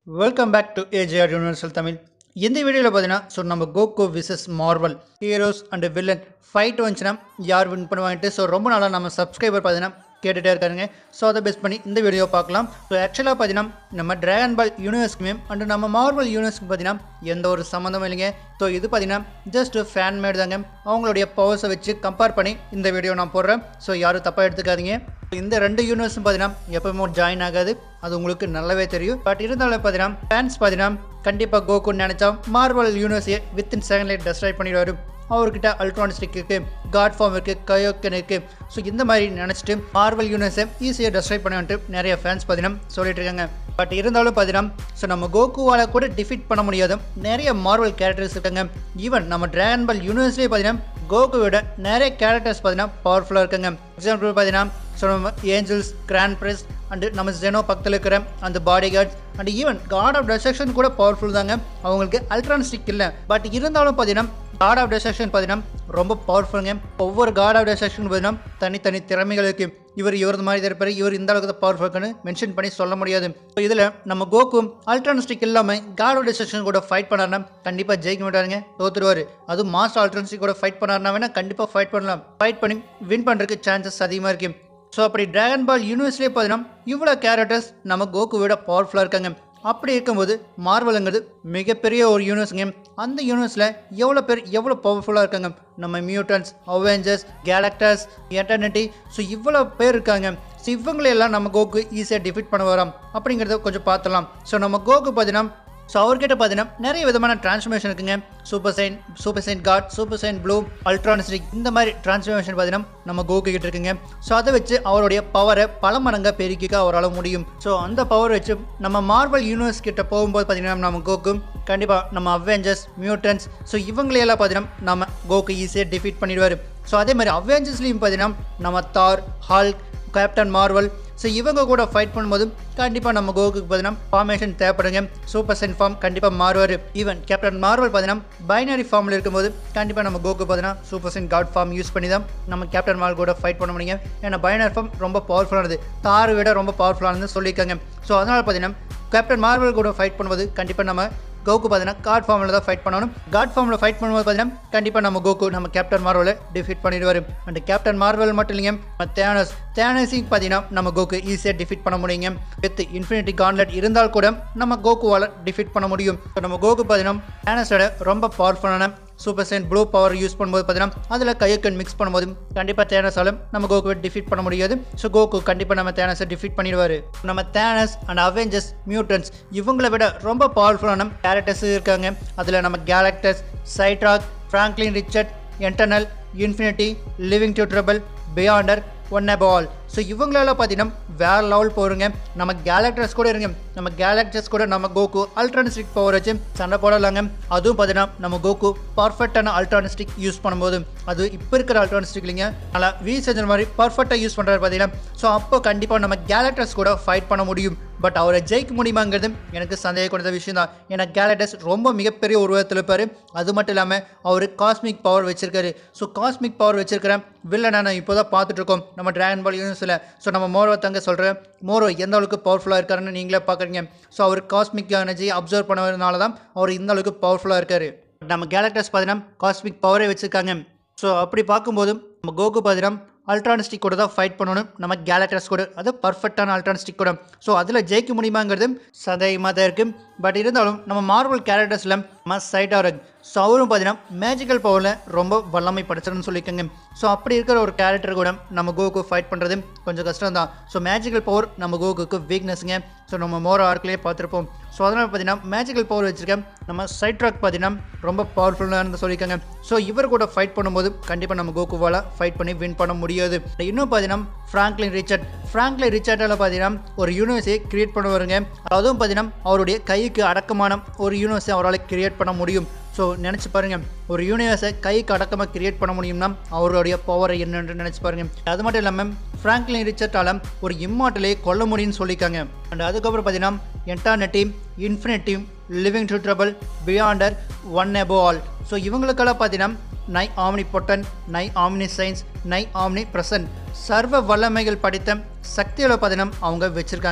welcome back to AGR universal Tamil இந்த வீடியோவில் பார்த்தீங்கன்னா ஸோ நம்ம Goku versus Marvel heroes and villain fight வந்துச்சுன்னா யார் வின் பண்ணுவாங்கட்டு ஸோ ரொம்ப நாளாக நம்ம சப்ஸ்கிரைபர் பார்த்தீங்கன்னா கேட்டுகிட்டே இருக்காருங்க ஸோ அதை பேஸ் பண்ணி இந்த வீடியோ பார்க்கலாம் ஸோ ஆக்சுவலாக பார்த்தீங்கன்னா நம்ம டிராகன் பால் யூனிவர்ஸ்க்குமே அண்ட் நம்ம மார்வல் யூனிவர்ஸ்க்கு பார்த்தீங்கன்னா எந்த ஒரு சம்மந்தமும் இல்லைங்க ஸோ இது பார்த்தீங்கன்னா ஜஸ்ட் ஃபேன் மேட் தாங்க அவங்களுடைய பவர்ஸை வச்சு கம்பேர் பண்ணி இந்த வீடியோ நான் போடுறேன் ஸோ யாரும் தப்பாக எடுத்துக்காதீங்க இந்த ரெண்டு யூனிவர்ஸும் பார்த்தீங்கன்னா எப்பவுமே ஜாயின் ஆகாது அது உங்களுக்கு நல்லாவே தெரியும் பட் இருந்தாலும் பார்த்தீங்கன்னா ஃபேன்ஸ் பார்த்தீங்கன்னா கண்டிப்பாக கோகுன்னு நினச்சா மார்வல் யூனிவர்ஸையே வித்தின் செகண்ட்லேயே டெஸ்ட்ராய் பண்ணிடுவார் அவர்கிட்ட அல்ட்ரானிஸ்டிக் இருக்குது காட் ஃபார்ம் இருக்குது கயோக்கன் இருக்குது ஸோ இந்த மாதிரி நினச்சிட்டு மார்வல் யூனிவர்ஸை ஈஸியாக டெஸ்ட்ராய் பண்ணிட்டு நிறைய ஃபேன்ஸ் பார்த்தீங்கன்னா சொல்லிட்டு இருக்காங்க பட் இருந்தாலும் பார்த்தீங்கன்னா ஸோ நம்ம கோகுவால் கூட டிஃபீட் பண்ண முடியாத நிறைய மார்வல் கேரக்டர்ஸ் இருக்காங்க ஈவன் நம்ம டிராகன் பால் யூனிவர்ஸ்லேயே பார்த்தீங்கன்னா கோகுவோட நிறைய கேரக்டர்ஸ் பார்த்தீங்கன்னா பவர்ஃபுல்லாக இருக்குங்க எக்ஸாம்பிள் பார்த்தீங்கன்னா ஸோ நம்ம ஏஞ்சல்ஸ் கிராண்ட் பிரெஸ் அண்டு நம்ம ஜெனோ பக்கத்தில் இருக்கிற அந்த body guards and even god of destruction கூட பவர்ஃபுல் தாங்க அவங்களுக்கு அல்ட்ரானிஸ்டிக் இல்லை பட் இருந்தாலும் பார்த்தீங்கன்னா காட் ஆஃப் டெஸ்ட்ரக்ஷன் பார்த்தீங்கன்னா ரொம்ப பவர்ஃபுல்லுங்க ஒவ்வொரு காட் ஆஃப் டெஸ்ட்ரக்ஷன் பார்த்தீங்கன்னா தனித்தனி திறமைகளுக்கு இவர் இவரது மாதிரி தான் இருப்பார் இவர் இந்த அளவுக்கு பவர்ஃபுல்னு மென்ஷன் பண்ணி சொல்ல முடியாது ஸோ இதில் நம்ம கோகு அல்ட்ரானிஸ்டிக் இல்லாமல் காட் ஆஃப் டெஸ்ட்ரக்ஷன் கூட ஃபைட் பண்ணாருன்னா கண்டிப்பாக ஜெயிக்க மாட்டாருங்க தோத்துருவார் அதுவும் மாஸ்டர் அல்ட்ரானிஸ்டிக் கூட ஃபைட் பண்ணாருன்னா வேணால் கண்டிப்பாக ஃபைட் பண்ணலாம் ஃபைட் பண்ணி வின் பண்ணுறதுக்கு சான்சஸ் அதிகமாக இருக்குது ஸோ அப்படி டிராகன் பால் யூனிவர்ஸ்லேயே பார்த்தீங்கன்னா இவ்வளோ கேரக்டர்ஸ் நம்ம கோகுவோட பவர்ஃபுல்லாக இருக்காங்க அப்படி இருக்கும்போது மார்வலுங்கிறது மிகப்பெரிய ஒரு யூனிவர்ஸுங்க அந்த யூனிவர்ஸில் எவ்வளோ பேர் எவ்வளோ பவர்ஃபுல்லாக இருக்காங்க நம்ம mutants avengers Galactus eternity so இவ்வளோ பேர் இருக்காங்க ஸோ இவங்களையெல்லாம் நம்ம கோகு ஈஸியாக டிஃபீட் பண்ண வரோம் அப்படிங்கிறத கொஞ்சம் பார்த்துலாம் ஸோ நம்ம கோகு பார்த்தீங்கன்னா ஸோ அவர்கிட்ட பார்த்தீங்கன்னா நிறைய விதமான டிரான்ஸ்ஃபர்மேஷன் இருக்குங்க super saiyan super saiyan god super saiyan blue ultra instinct இந்த மாதிரி டிரான்ஸ்ஃபர்மேஷன் பார்த்தீங்கன்னா நம்ம கோகு கிட்ட இருக்குங்க ஸோ அதை வச்சு அவருடைய பவரை பல மடங்காக பெருக்கிக்க அவரால் முடியும் ஸோ அந்த பவர் வச்சு நம்ம மார்வல் யூனிவர்ஸ் கிட்ட போகும்போது பார்த்தீங்கன்னா நம்ம கோகு கண்டிப்பாக நம்ம அவெஞ்சர்ஸ் மியூட்டன்ஸ் ஸோ இவங்களையெல்லாம் பார்த்தீங்கன்னா நம்ம கோகு ஈஸியாக டிஃபீட் பண்ணிடுவார் ஸோ அதே மாதிரி அவெஞ்சர்ஸ்லையும் பார்த்தீங்கன்னா நம்ம தார் ஹால்க் கேப்டன் மார்வல் ஸோ இவங்க கூட ஃபைட் பண்ணும்போது கண்டிப்பாக நம்ம கோகுக்கு பார்த்தீங்கன்னா ஃபார்மேஷன் தேவைப்படுங்க சூப்பர் சென் ஃபார்ம் கண்டிப்பாக மாறுவார் ஈவன் கேப்டன் மார்வல் பார்த்தீங்கன்னா பைனரி ஃபார்மில் இருக்கும்போது கண்டிப்பாக நம்ம கோகு பார்த்தீங்கன்னா super saiyan god form use பண்ணி தான் நம்ம கேப்டன் மார்வல் கூட ஃபைட் பண்ண முடியும் ஏன்னா பைனரி ஃபார்ம் ரொம்ப பவர்ஃபுல்லானது தாரை விட ரொம்ப பவர்ஃபுல்லானது சொல்லியிருக்காங்க ஸோ அதனால் பார்த்தீங்கன்னா கேப்டன் மார்வல் கூட ஃபைட் பண்ணும்போது கண்டிப்பாக நம்ம கோகு பார்த்தீங்கன்னா காட் ஃபார்மில் தான் ஃபைட் பண்ணணும் காட் ஃபார்மில் ஃபைட் பண்ணும்போது பார்த்தீங்கன்னா கண்டிப்பாக நம்ம கோகு நம்ம கேப்டன் மார்வலை டிஃபீட் பண்ணிடுவார் அண்ட் கேப்டன் மார்வல் மட்டும் இல்லைங்க தேனஸ் தேனஸையும் பார்த்தீங்கன்னா நம்ம கோகு ஈஸியாக டிஃபீட் பண்ண முடியுங்க வித் இன்ஃபினிட்டி கான்லெட் இருந்தால் கூட நம்ம கோகுவால் டிஃபீட் பண்ண முடியும் ஸோ நம்ம கோகு பார்த்தீங்கன்னா தேனஸோட ரொம்ப பவர்ஃபுல்லான super saiyan blue power use பண்ணும்போது பார்த்தீங்கன்னா அதில் கையக்கன் மிக்ஸ் பண்ணும்போது கண்டிப்பாக தேனஸாலும் நம்ம கோகுவை டிஃபீட் பண்ண முடியாது ஸோ கோகு கண்டிப்பாக நம்ம தேனஸை டிஃபீட் பண்ணிடுவார் நம்ம தேனஸ் அண்ட் அவெஞ்சர்ஸ் மியூட்டன்ஸ் இவங்களை விட ரொம்ப பவர்ஃபுல்லான கேரக்டர்ஸ் இருக்காங்க அதில் நம்ம Galactus Cyttorak Franklin Richard eternal infinity living tribunal Beyonder one பால் ஸோ இவங்களால பார்த்தீங்கன்னா வேற லெவல் போகிறங்க நம்ம கேலக்டர்ஸ் கூட இருங்க நம்ம கேலக்டர்ஸ் கூட நம்ம கோகு அல்ட்ரானிஸ்டிக் பவர் வச்சு சண்டை போடலாங்க அதுவும் பார்த்தீங்கன்னா நம்ம கோகு பர்ஃபெக்டான அல்ட்ரானிஸ்டிக் யூஸ் பண்ணும்போது அது இப்போ இருக்கிற அல்ட்ரானிஸ்டிக் இல்லைங்க நல்லா வி செஞ்சர் மாதிரி பர்ஃபெக்டாக யூஸ் பண்ணுறாரு பார்த்தீங்கன்னா ஸோ அப்போ கண்டிப்பாக நம்ம கேலக்டர்ஸ் கூட ஃபைட் பண்ண முடியும் பட் அவரை ஜெயிக்க முடியுமாங்கிறது எனக்கு சந்தேகம் கொடுத்த விஷயம் தான் ஏன்னா கேலக்டர்ஸ் ரொம்ப மிகப்பெரிய உருவத்தில் இருப்பார் அது மட்டும் இல்லாமல் அவர் காஸ்மிக் பவர் வச்சிருக்காரு ஸோ காஸ்மிக் பவர் வச்சிருக்கிற வில்லனை நான் இப்போ தான் பார்த்துட்டு இருக்கோம் நம்ம டிராகன் பால் யூனிவர்ஸில் ஸோ நம்ம மோரோ தங்க சொல்கிறேன் மோரோ எந்த அளவுக்கு பவர்ஃபுல்லாக இருக்காருன்னு நீங்களே பார்க்குறீங்க ஸோ அவர் காஸ்மிக் எனர்ஜி அப்சர்வ் பண்ணதுனால தான் அவர் இந்த அளவுக்கு பவர்ஃபுல்லாக இருக்காரு நம்ம கேலக்டர்ஸ் பார்த்தீங்கன்னா காஸ்மிக் பவரே வச்சுருக்காங்க ஸோ அப்படி பார்க்கும்போது நம்ம கோகு பார்த்தீங்கன்னா அல்ட்ரானிஸ்டிக் கூட தான் ஃபைட் பண்ணணும் நம்ம கேலக்டர்ஸ் கூட அது பர்ஃபெக்டான அல்ட்ரானிஸ்டிக் கூட ஸோ அதில் ஜெயிக்க முடியுமாங்கிறது சந்தேகமாக தான் இருக்குது பட் இருந்தாலும் நம்ம மார்வல் கேரக்டர்ஸில் நம்ம சைடாரக் ஸோ அவரும் பார்த்தீங்கன்னா மேஜிக்கல் பவரில் ரொம்ப வல்லமை படைச்சிருன்னு சொல்லியிருக்காங்க ஸோ அப்படி இருக்கிற ஒரு கேரக்டர் கூட நம்ம கோகு ஃபைட் பண்ணுறது கொஞ்சம் கஷ்டம் தான் ஸோ மேஜிக்கல் பவர் நம்ம கோகுக்கு வீக்னஸ்ங்க ஸோ நம்ம மோரோ ஆர்க்லேயே பார்த்துருப்போம் ஸோ அதனால் பார்த்தீங்கன்னா மேஜிக்கல் பவர் வச்சுருக்கேன் நம்ம சைட்ராக் பார்த்தீங்கன்னா ரொம்ப பவர்ஃபுல்லானு சொல்லியிருக்காங்க ஸோ இவர் கூட ஃபைட் பண்ணும்போது கண்டிப்பாக நம்ம கோகுவால் ஃபைட் பண்ணி வின் பண்ண முடியாது இன்னும் பார்த்தீங்கன்னா ஃப்ராங்க்லின் ரிச்சர்ட் ஃப்ராங்க்லின் ரிச்சர்டால் பார்த்தீங்கன்னா ஒரு யூனிவர்ஸை கிரியேட் பண்ணுவாருங்க அதுவும் பார்த்தீங்கன்னா அவருடைய கைக்கு அடக்கமான ஒரு யூனிவர்ஸை அவரால் கிரியேட் பண்ண முடியும் ஸோ நினச்சி பாருங்கள் ஒரு யூனிவர்ஸை கைக்கு அடக்கமாக கிரியேட் பண்ண முடியும்னா அவருடைய பவரை என்னன்னு நினச்சி பாருங்கள் அது மட்டும் இல்லாமல் ஃப்ராங்க்லின் ரிச்சர்ட்டால் ஒரு இம்மாட்டலே கொல்ல முடியும்னு சொல்லியிருக்காங்க அண்ட் அதுக்கப்புறம் பார்த்தீங்கன்னா eternity infinity living tribunal Beyonder one above all so இவங்களுக்கெல்லாம் பார்த்தீங்கன்னா nigh omnipotent nigh omniscient nigh omnipresent சர்வ வல்லமைகள் படித்த சக்தியோட பதினம் அவங்க வச்சுருக்காங்க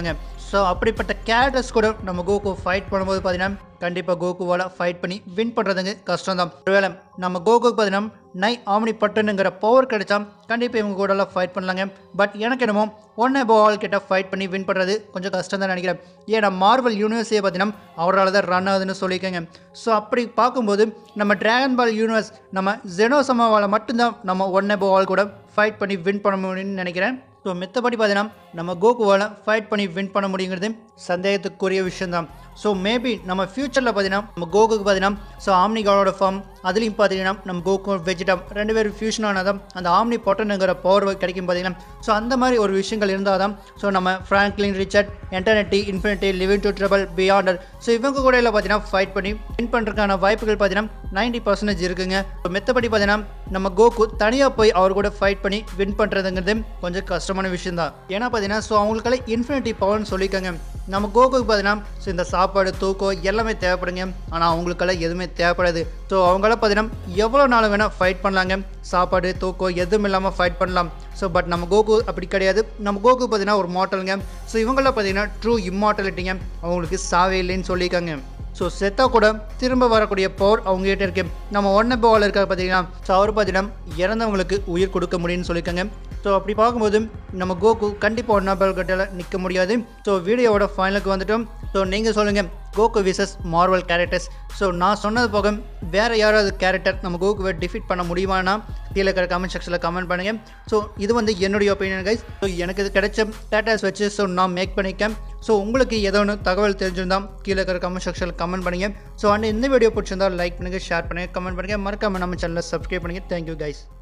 ஸோ அப்படிப்பட்ட கேரக்டர்ஸ் கூட நம்ம கோகு ஃபைட் பண்ணும்போது பார்த்தீங்கன்னா கண்டிப்பாக கோகுவால் ஃபைட் பண்ணி வின் பண்ணுறதுங்க கஷ்டம் தான் ஒருவேளை நம்ம கோகுக்கு பார்த்தீங்கன்னா நை ஆம்னி பட்டனுங்கிற பவர் கிடைச்சா கண்டிப்பாக இவங்க கூட ஃபைட் பண்ணலாங்க பட் எனக்கு என்னமோ ஒன் எபோ ஆல் கிட்ட ஃபைட் பண்ணி வின் பண்ணுறது கொஞ்சம் கஷ்டம் தான் நினைக்கிறேன் ஏன்னா மார்வல் யூனிவர்ஸே பார்த்தீங்கன்னா அவரால் தான் ரன் ஆகுதுன்னு சொல்லியிருக்கேங்க ஸோ அப்படி பார்க்கும்போது நம்ம டிராகன் பால் யூனிவர்ஸ் நம்ம ஜெனோசமாவால் மட்டும்தான் நம்ம ஒன் எபோ ஆல் கூட ஃபைட் பண்ணி வின் பண்ண முடியும்னு நினைக்கிறேன் ஸோ மித்தபடி பார்த்தீங்கன்னா நம்ம கோகுவால் ஃபைட் பண்ணி வின் பண்ண முடியுங்கிறது சந்தேகத்துக்குரிய விஷயம்தான் ஸோ மேபி நம்ம ஃப்யூச்சரில் பார்த்தீங்கன்னா நம்ம கோகுக்கு பார்த்தீங்கன்னா ஸோ ஆம்னி காலோட ஃபார்ம் அதுலேயும் பார்த்தீங்கன்னா நம்ம கோகு வெஜிடம் ரெண்டு பேரும் ஃபியூஷன் ஆனதான் அந்த ஆம்னி பொட்டனுங்கிற பவர் கிடைக்கும் பார்த்தீங்கன்னா ஸோ அந்த மாதிரி ஒரு விஷயங்கள் இருந்தால் தான் ஸோ நம்ம Franklin Richard eternity infinity living tribunal Beyonder so இவங்க கூட எல்லாம் பார்த்தீங்கன்னா ஃபைட் பண்ணி வின் பண்ணுறதுக்கான வாய்ப்புகள் பார்த்தீங்கன்னா நைன்டி பர்சன்டேஜ் இருக்குங்க ஸோ மெத்தபடி பார்த்தீங்கன்னா நம்ம கோகு தனியாக போய் அவர் கூட ஃபைட் பண்ணி வின் பண்ணுறதுங்கிறது கொஞ்சம் கஷ்டமான விஷயம் தான் ஏன்னா பார்த்தீங்கன்னா ஸோ அவங்களுக்கெல்லாம் இன்ஃபினிட்டி பவர்னு சொல்லியிருக்காங்க நம்ம கோகுக்கு பார்த்தீங்கன்னா ஸோ இந்த சாப்பாடு தூக்கம் எல்லாமே தேவைப்படுங்க ஆனால் அவங்களுக்கெல்லாம் எதுவுமே தேவைப்படாது ஸோ அவங்களாம் பார்த்தீங்கன்னா எவ்வளோ நாள் வேணால் ஃபைட் பண்ணலாங்க சாப்பாடு தூக்கம் எதுவும் இல்லாமல் ஃபைட் பண்ணலாம் ஸோ பட் நம்ம கோகு அப்படி கிடையாது நம்ம கோகு பார்த்தீங்கன்னா ஒரு மாட்டலுங்க ஸோ இவங்களாம் பார்த்தீங்கன்னா ட்ரூ இம்மார்டலிட்டிங்க அவங்களுக்கு சாவே இல்லைன்னு சொல்லியிருக்காங்க ஸோ செத்தா கூட திரும்ப வரக்கூடிய பவர் அவங்ககிட்ட இருக்கு நம்ம ஒன்ன பால் இருக்க பார்த்தீங்கன்னா ஸோ அவர் பார்த்தீங்கன்னா இறந்தவங்களுக்கு உயிர் கொடுக்க முடியும்னு சொல்லியிருக்காங்க ஸோ அப்படி பார்க்கும்போது நம்ம கோகு கண்டிப்பாக ஒன்னா பால் கட்டில் நிற்க முடியாது ஸோ வீடியோவோட ஃபைனலுக்கு வந்துட்டோம் ஸோ நீங்கள் சொல்லுங்கள் Goku versus Marvel characters so நான் சொன்னது போக வேறு யாராவது கேரக்டர் நம்ம கோகுவை டிஃபீட் பண்ண முடியுமானா கீழே இருக்கிற கமெண்ட் செக்ஷனில் கமெண்ட் பண்ணுங்கள் ஸோ இது வந்து என்னுடைய ஒப்பீனியன் கைஸ் ஸோ எனக்கு இது கிடைச்ச டேட்டாஸ் வச்சு ஸோ நான் மேக் பண்ணிக்கேன் ஸோ உங்களுக்கு ஏதோ ஒன்று தகவல் தெரிஞ்சிருந்தால் கீழே இருக்கிற கமெண்ட் செக்ஷனில் கமெண்ட் பண்ணுங்கள் ஸோ அண்ட் இந்த வீடியோ பிடிச்சிருந்தால் லைக் பண்ணுங்கள் ஷேர் பண்ணுங்கள் கமெண்ட் பண்ணுங்கள் மறக்காமல் நம்ம சேனலை சப்ஸ்கிரைப் பண்ணுங்கள் தேங்க்யூ கைஸ்